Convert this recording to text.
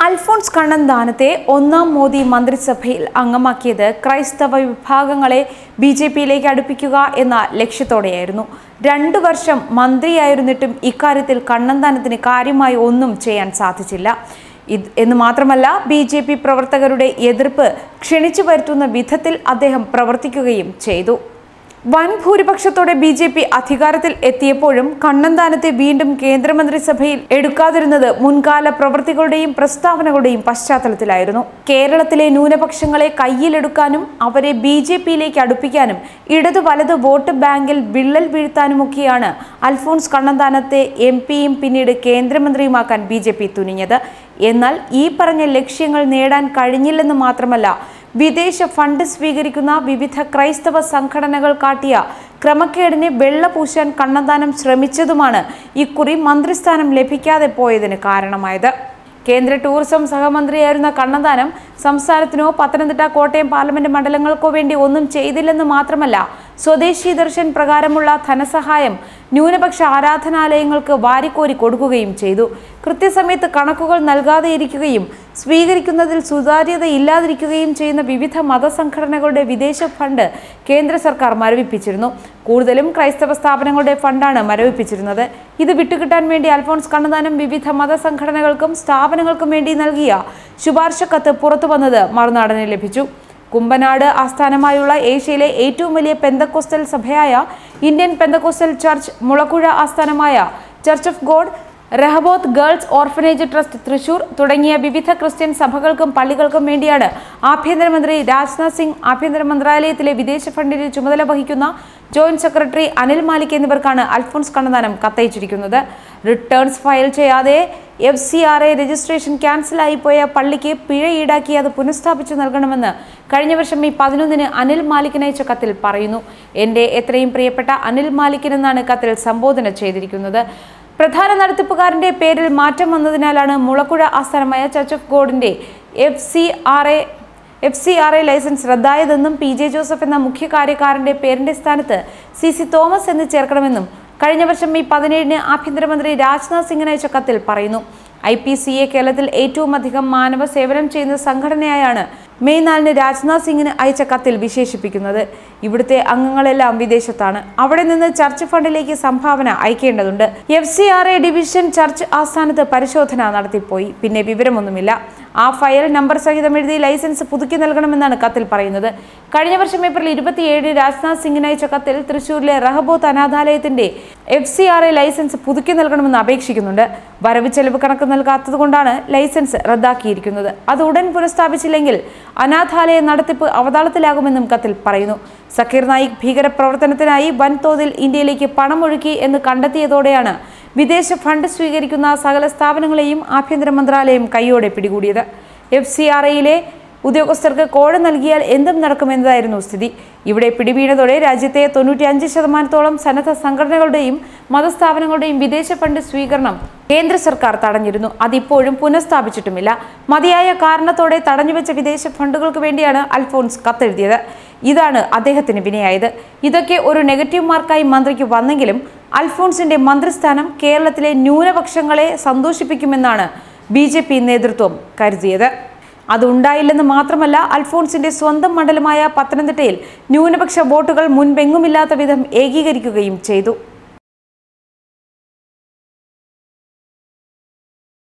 അൽഫോൺസ് കണ്ണന്താനത്തെ ഒന്നാം മോദി മന്ത്രിസഭയിൽ അംഗമാക്കിയത് ക്രൈസ്തവ വിഭാഗങ്ങളെ ബി ജെ പിയിലേക്ക് അടുപ്പിക്കുക എന്ന ലക്ഷ്യത്തോടെയായിരുന്നു രണ്ടു വർഷം മന്ത്രിയായിരുന്നിട്ടും ഇക്കാര്യത്തിൽ കണ്ണന്താനത്തിന് കാര്യമായി ഒന്നും ചെയ്യാൻ സാധിച്ചില്ല ഇത് എന്ന് മാത്രമല്ല ബി ജെ പി പ്രവർത്തകരുടെ എതിർപ്പ് ക്ഷണിച്ചു വരുത്തുന്ന വിധത്തിൽ അദ്ദേഹം പ്രവർത്തിക്കുകയും ചെയ്തു വൻ ഭൂരിപക്ഷത്തോടെ ബി ജെ പി അധികാരത്തിൽ എത്തിയപ്പോഴും കണ്ണന്താനത്തെ വീണ്ടും കേന്ദ്രമന്ത്രിസഭയിൽ എടുക്കാതിരുന്നത് മുൻകാല പ്രവൃത്തികളുടെയും പ്രസ്താവനകളുടെയും പശ്ചാത്തലത്തിലായിരുന്നു കേരളത്തിലെ ന്യൂനപക്ഷങ്ങളെ കയ്യിലെടുക്കാനും അവരെ ബി ജെ പിയിലേക്ക് അടുപ്പിക്കാനും ഇടതു വലത് വോട്ട് ബാങ്കിൽ വിള്ളൽ വീഴ്ത്താനുമൊക്കെയാണ് അൽഫോൺസ് കണ്ണന്താനത്തെ എം പിയും പിന്നീട് കേന്ദ്രമന്ത്രിയുമാക്കാൻ ബി ജെ പി തുനിഞ്ഞത് എന്നാൽ ഈ പറഞ്ഞ ലക്ഷ്യങ്ങൾ നേടാൻ കഴിഞ്ഞില്ലെന്ന് മാത്രമല്ല വിദേശ ഫണ്ട് സ്വീകരിക്കുന്ന വിവിധ ക്രൈസ്തവ സംഘടനകൾ കാട്ടിയ ക്രമക്കേടിനെ വെള്ളപൂശാൻ കണ്ണദാനം ശ്രമിച്ചതുമാണ് ഇക്കുറി മന്ത്രിസ്ഥാനം ലഭിക്കാതെ പോയതിന് കാരണമായത് കേന്ദ്ര ടൂറിസം സഹമന്ത്രിയായിരുന്ന കണ്ണദാനം സംസ്ഥാനത്തിനോ പത്തനംതിട്ട കോട്ടയം പാർലമെന്റ് മണ്ഡലങ്ങൾക്കോ വേണ്ടി ഒന്നും ചെയ്തില്ലെന്ന് മാത്രമല്ല സ്വദേശി ദർശൻ പ്രകാരമുള്ള ധനസഹായം ന്യൂനപക്ഷ ആരാധനാലയങ്ങൾക്ക് വാരിക്കോരി കൊടുക്കുകയും ചെയ്തു കൃത്യസമയത്ത് കണക്കുകൾ നൽകാതെ ഇരിക്കുകയും സ്വീകരിക്കുന്നതിൽ സുതാര്യത ഇല്ലാതിരിക്കുകയും ചെയ്യുന്ന വിവിധ മതസംഘടനകളുടെ വിദേശ ഫണ്ട് കേന്ദ്ര സർക്കാർ മരവിപ്പിച്ചിരുന്നു കൂടുതലും ക്രൈസ്തവ സ്ഥാപനങ്ങളുടെ ഫണ്ടാണ് മരവിപ്പിച്ചിരുന്നത് ഇത് വിട്ടുകിട്ടാൻ വേണ്ടി അൽഫോൺസ് കണ്ണദാനം വിവിധ മതസംഘടനകൾക്കും സ്ഥാപനങ്ങൾക്കും വേണ്ടി നൽകിയ ശുപാർശ കത്ത് പുറത്തു വന്നത് മറുനാടന് ലഭിച്ചു കുമ്പനാട് ആസ്ഥാനമായുള്ള ഏഷ്യയിലെ ഏറ്റവും വലിയ പെന്തക്കോസ്റ്റൽ സഭയായ ഇന്ത്യൻ പെന്തക്കോസ്റ്റൽ ചർച്ച് മുളക്കുഴ ആസ്ഥാനമായ church of God Rehoboth girls orphanage trust Thrissur തുടങ്ങിയ വിവിധ ക്രിസ്ത്യൻ സഭകൾക്കും പള്ളികൾക്കും വേണ്ടിയാണ് ആഭ്യന്തരമന്ത്രി രാജ്നാഥ് സിംഗ് ആഭ്യന്തര മന്ത്രാലയത്തിലെ വിദേശ ഫണ്ടിന്റെ ചുമതല വഹിക്കുന്ന ജോയിന്റ് സെക്രട്ടറി അനിൽ മാലിക് എന്നിവർക്കാണ് അൽഫോൺസ് കണ്ണദാനം കത്തയച്ചിരിക്കുന്നത് റിട്ടേൺസ് ഫയൽ ചെയ്യാതെ F C R A registration ക്യാൻസലായി പോയ പള്ളിക്ക് പിഴ ഈടാക്കി അത് പുനഃസ്ഥാപിച്ചു നൽകണമെന്ന് കഴിഞ്ഞ വർഷം മെയ് പതിനൊന്നിന് അനിൽ മാലിക്കിനയച്ച കത്തിൽ പറയുന്നു എൻ്റെ എത്രയും പ്രിയപ്പെട്ട അനിൽ മാലിക്കിനെന്നാണ് കത്തിൽ സംബോധന ചെയ്തിരിക്കുന്നത് പ്രധാന നടത്തിപ്പുകാരന്റെ പേരിൽ മാറ്റം വന്നതിനാലാണ് മുളക്കുഴ ആസ്ഥാനമായ ചർച്ച് ഓഫ് ഗോഡിന്റെ F C R A F C R A license റദ്ദായതെന്നും പി ജെ ജോസഫ് എന്ന മുഖ്യ കാര്യക്കാരന്റെ പേരിന്റെ സ്ഥാനത്ത് സി സി തോമസ് എന്ന് ചേർക്കണമെന്നും കഴിഞ്ഞ വർഷം മെയ് പതിനേഴിന് ആഭ്യന്തരമന്ത്രി രാജ്നാഥ് സിംഗിന് അയച്ച കത്തിൽ പറയുന്നു ഐ പി സി എ കേരളത്തിൽ ഏറ്റവും അധികം മാനവ സേവനം ചെയ്യുന്ന സംഘടനയായാണ് മെയ് നാലിന് രാജ്നാഥ് സിംഗിന് അയച്ച കത്തിൽ വിശേഷിപ്പിക്കുന്നത് ഇവിടുത്തെ അംഗങ്ങളെല്ലാം വിദേശത്താണ് അവിടെ നിന്ന് ചർച്ച് ഫണ്ടിലേക്ക് സംഭാവന അയക്കേണ്ടതുണ്ട് F C R A division church ആസ്ഥാനത്ത് പരിശോധന നടത്തിപ്പോയി പിന്നെ വിവരമൊന്നുമില്ല ആ ഫയൽ നമ്പർ സഹിതം എഴുതി ലൈസൻസ് പുതുക്കി നൽകണമെന്നാണ് കത്തിൽ പറയുന്നത് കഴിഞ്ഞ വർഷം ഏപ്രിൽ ഇരുപത്തിയേഴ് രാജ്നാഥ് സിംഗിന് അയച്ച കത്തിൽ തൃശൂരിലെ റഹബോത്ത് അനാഥാലയത്തിന്റെ F C R A license പുതുക്കി നൽകണമെന്ന് അപേക്ഷിക്കുന്നുണ്ട് വരവ് ചെലവ് കണക്ക് നൽകാത്തതുകൊണ്ടാണ് ലൈസൻസ് റദ്ദാക്കിയിരിക്കുന്നത് അത് ഉടൻ പുനഃസ്ഥാപിച്ചില്ലെങ്കിൽ അനാഥാലയ നടത്തിപ്പ് അവതാളത്തിലാകുമെന്നും കത്തിൽ പറയുന്നു സക്കീർ നായിക് ഭീകരപ്രവർത്തനത്തിനായി വൻതോതിൽ ഇന്ത്യയിലേക്ക് പണമൊഴുക്കി എന്ന് കണ്ടെത്തിയതോടെയാണ് വിദേശ ഫണ്ട് സ്വീകരിക്കുന്ന സകല സ്ഥാപനങ്ങളെയും ആഭ്യന്തര മന്ത്രാലയം കൈയോടെ പിടികൂടിയത് എഫ് സി ആർ ഐയിലെ ഉദ്യോഗസ്ഥർക്ക് കോഴ നൽകിയാൽ എന്തും നടക്കുമെന്നതായിരുന്നു സ്ഥിതി ഇവിടെ പിടിവീണതോടെ രാജ്യത്തെ തൊണ്ണൂറ്റി അഞ്ച് ശതമാനത്തോളം സന്നദ്ധ സംഘടനകളുടെയും മതസ്ഥാപനങ്ങളുടെയും വിദേശ ഫണ്ട് സ്വീകരണം കേന്ദ്ര സർക്കാർ തടഞ്ഞിരുന്നു അതിപ്പോഴും പുനഃസ്ഥാപിച്ചിട്ടുമില്ല മതിയായ കാരണത്തോടെ തടഞ്ഞുവെച്ച വിദേശ ഫണ്ടുകൾക്ക് വേണ്ടിയാണ് അൽഫോൺസ് കത്തെഴുതിയത് ഇതാണ് അദ്ദേഹത്തിന് വിനയായത് ഇതൊക്കെ ഒരു നെഗറ്റീവ് മാർക്കായി മന്ത്രിക്ക് വന്നെങ്കിലും അൽഫോൺസിന്റെ മന്ത്രിസ്ഥാനം കേരളത്തിലെ ന്യൂനപക്ഷങ്ങളെ സന്തോഷിപ്പിക്കുമെന്നാണ് ബി ജെ പി നേതൃത്വം കരുതിയത് അതുണ്ടായില്ലെന്ന് മാത്രമല്ല അൽഫോൺസിന്റെ സ്വന്തം മണ്ഡലമായ പത്തനംതിട്ടയിൽ ന്യൂനപക്ഷ വോട്ടുകൾ മുൻപെങ്ങുമില്ലാത്ത വിധം ഏകീകരിക്കുകയും ചെയ്തു